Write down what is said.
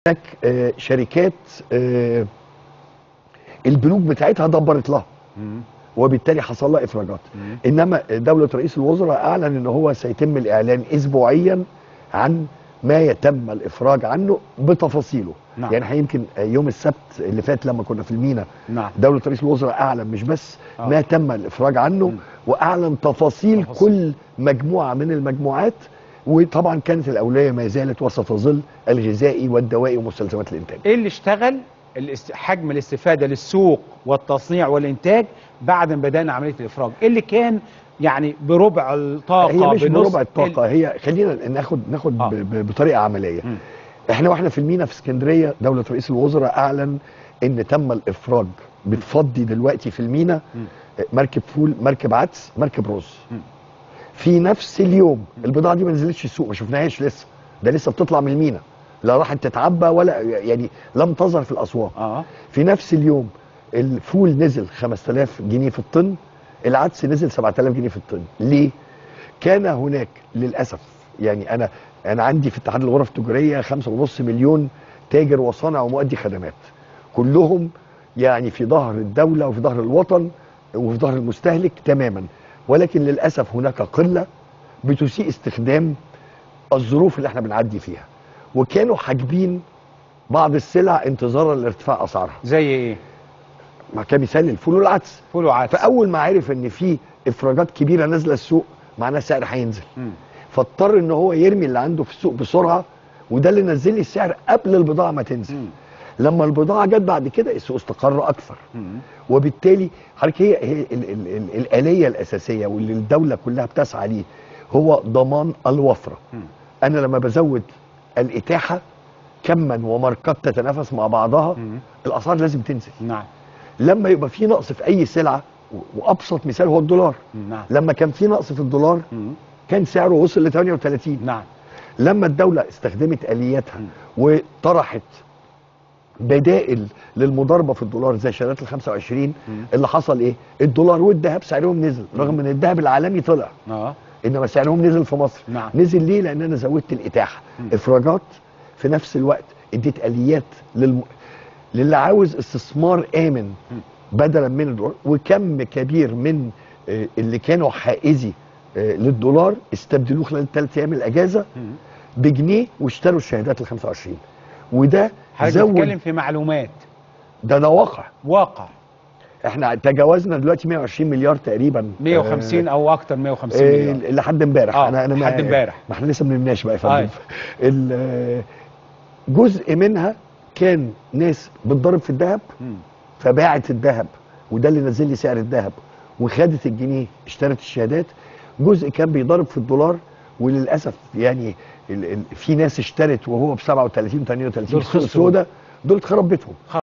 هناك آه، شركات آه، البنوك بتاعتها دبرت لها مم. وبالتالي حصل لها افراجات مم. انما دوله رئيس الوزراء اعلن ان هو سيتم الاعلان اسبوعيا عن ما يتم الافراج عنه بتفاصيله نعم. يعني إحنا يمكن يوم السبت اللي فات لما كنا في المينا نعم دوله رئيس الوزراء اعلن مش بس آه. ما تم الافراج عنه مم. واعلن تفاصيل, تفاصيل. كل مجموعه من المجموعات وطبعا كانت الاولويه ما زالت وستظل الغذائي والدوائي ومستلزمات الانتاج ايه اللي اشتغل الاست... حجم الاستفاده للسوق والتصنيع والانتاج بعد ما بدانا عمليه الافراج ايه اللي كان يعني بربع الطاقه هي مش بنص بربع الطاقه هي خلينا ناخد ناخد آه. ب- ب- بطريقه عمليه مم. احنا واحنا في المينا في اسكندريه دوله رئيس الوزراء اعلن ان تم الافراج بتفضي دلوقتي في المينا مم. مركب فول مركب عدس مركب رز مم. في نفس اليوم البضاعه دي ما نزلتش السوق ما شفناهاش لسه ده لسه بتطلع من المينا لا راحت تتعبى ولا يعني لم تظهر في الاسواق اه في نفس اليوم الفول نزل 5000 جنيه في الطن العدس نزل 7000 جنيه في الطن ليه كان هناك للاسف يعني انا انا عندي في اتحاد الغرف التجاريه 5.5 مليون تاجر وصانع ومؤدي خدمات كلهم يعني في ظهر الدوله وفي ظهر الوطن وفي ظهر المستهلك تماما ولكن للاسف هناك قله بتسيء استخدام الظروف اللي احنا بنعدي فيها وكانوا حاجبين بعض السلع انتظارا لارتفاع اسعارها زي ايه مع كمثال الفول والعدس فول وعدس فاول ما عرف ان في افراجات كبيره نازله السوق معناه السعر هينزل مم. فاضطر ان هو يرمي اللي عنده في السوق بسرعه وده اللي نزل لي السعر قبل البضاعه ما تنزل مم. لما البضاعه جت بعد كده السوق استقر اكثر مم. وبالتالي حضرتك هي, هي ال ال ال الاليه الاساسيه واللي الدوله كلها بتسعى ليه هو ضمان الوفره مم. انا لما بزود الاتاحه كما وماركات تتنافس مع بعضها مم. الاسعار لازم تنزل نعم لما يبقى في نقص في اي سلعه و- وابسط مثال هو الدولار نعم لما كان في نقص في الدولار مم. كان سعره وصل ل 38 نعم لما الدوله استخدمت الياتها مم. وطرحت بدائل للمضاربه في الدولار زي شهادات ال 25 مم. اللي حصل ايه؟ الدولار والذهب سعرهم نزل رغم ان الذهب العالمي طلع اه انما سعرهم نزل في مصر نعم. نزل ليه؟ لان انا زودت الاتاحه مم. افراجات في نفس الوقت اديت اليات للم... للي عاوز استثمار امن مم. بدلا من الدولار وكم كبير من آه، اللي كانوا حائزي آه، للدولار استبدلوه خلال ثلاث ايام الاجازه مم. بجنيه واشتروا الشهادات ال 25 وده حضرتك بتتكلم في معلومات ده ده واقع واقع احنا تجاوزنا دلوقتي 120 مليار تقريبا 150 او اكتر 150 آه، مليار آه، لحد امبارح آه، انا انا ما- لحد امبارح. ما احنا لسه ما نمناش بقى يا أيوة. فندم ال- آه، جزء منها كان ناس بتضرب في الذهب مم. فباعت الذهب وده اللي نزل لي سعر الذهب وخدت الجنيه اشترت الشهادات جزء كان بيضرب في الدولار وللاسف يعني ال ال في ناس اشترت وهو ب 37 38 دول في السوق خسروا. السوداء دول اتخرب بيتهم